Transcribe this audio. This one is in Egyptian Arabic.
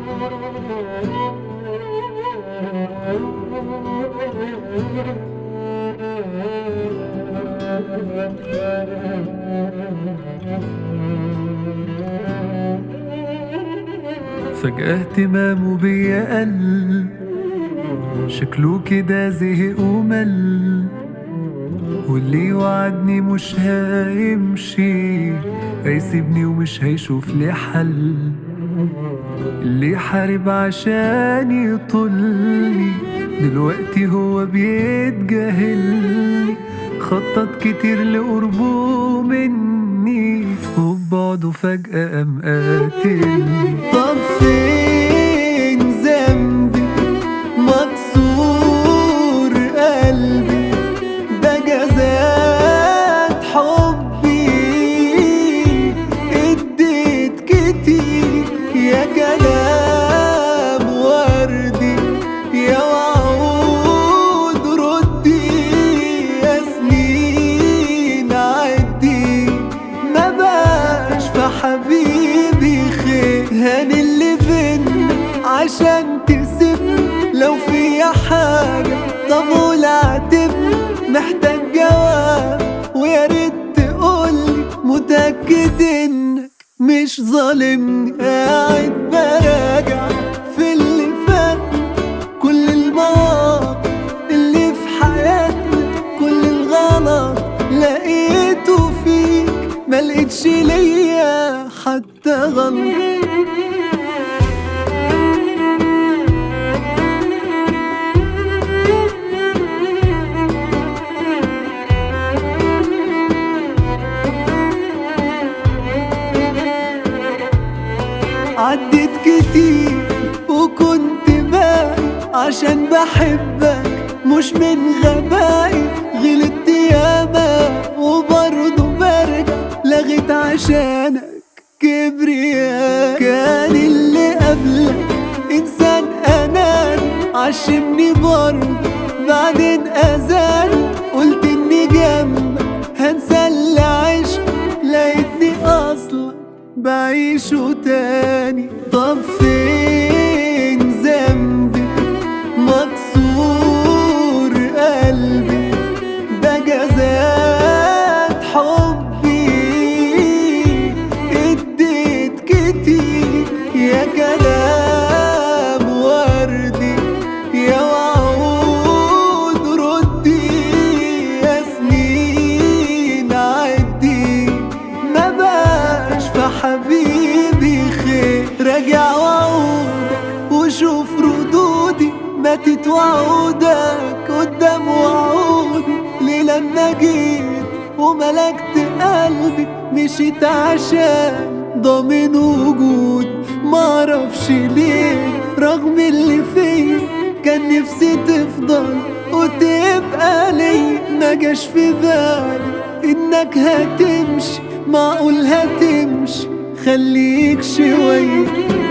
فجأة اهتمامه بيا قل شكله كده زهق ومل واللي وعدني مش هيمشي هيسيبني ومش هيشوف لي حل اللي حارب عشان يطلني دلوقتي هو بيتجاهلني خطط كتير لقربه مني وبعده فجأة قام قاتلني طب فين ذنبي مكسور قلبي ده جزات حبي اديت كتير يا كلام وردي يا وعود ردي يا سنين عدي ما بقاش في حبيبي خير هاني اللي بينا عشان تسيبني لو في حاجة طب قول اعتبني محتاج جواب ويا ريت تقولي متأكد انك مش ظالمني قاعد براجع في اللي فات كل المواقف اللي في حياتنا كل الغلط لقيته فيك ما لقيتش ليا حتى غلط عديت كتير وكنت باقي عشان بحبك مش من غبائي غلطت ياما وبرضه برجع لغيت عشانك كبرياء كان اللي قبلك انسان اناني عشمني برضه بعدين اذاني قلت اني جنبك هنسى اللي عشت لقيتني اصلا بعيشه تاني طب فين ذنبي مكسور قلبي ده جزات حبي اديت كتير يا كلام وردي يا وعود ردي يا سنين عدي ما بقاش في حبيبي خير راجع وعودك وشوف ردودي ماتت وعودك قدام وعودي ليه لما جيت وملكت قلبي مشيت عشان ضامن وجود معرفش ليه رغم اللي فيا كان نفسي تفضل وتبقى لي ما جاش في بالي انك هتمشي معقول هتمشي خليك شوية